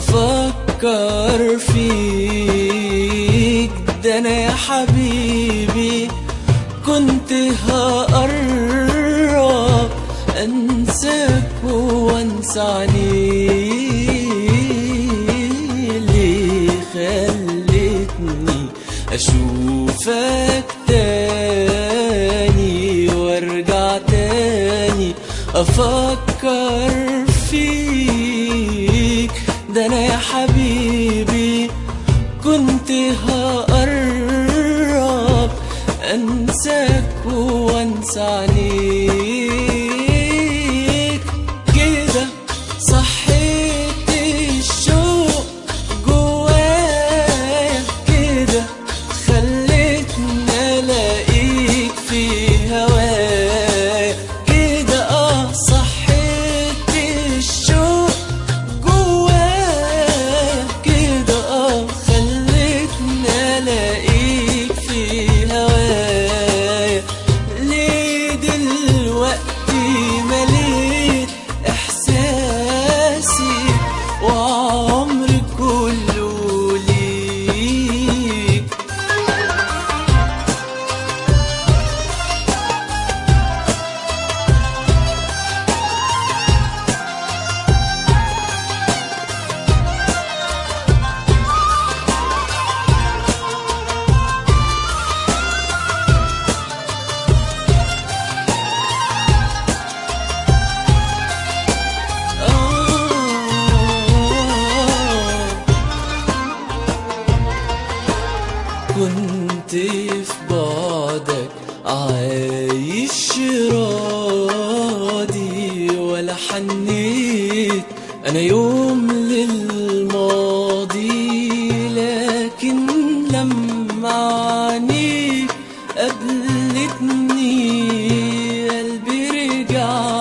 افكر فيك ده انا يا حبيبي كنت هقرب انساك وانسى عليك ليه خلتني اشوفك تاني وارجع تاني افكر فيك ده انا يا حبيبي كنت هقرب انساك وانسى عليك كده صحيت الشوق جوايا كده خلتني الاقيك في هوايا كده اه صحيت الشوق جوايا كده اه خلتني الاقيك في هوايا ليه دلوقتي مليت احساسي وعمري كله ليك كنت في بعدك عايش راضي ولا حنيت انا يوم للماضي لكن لما عينيك قابلتني قلبي رجع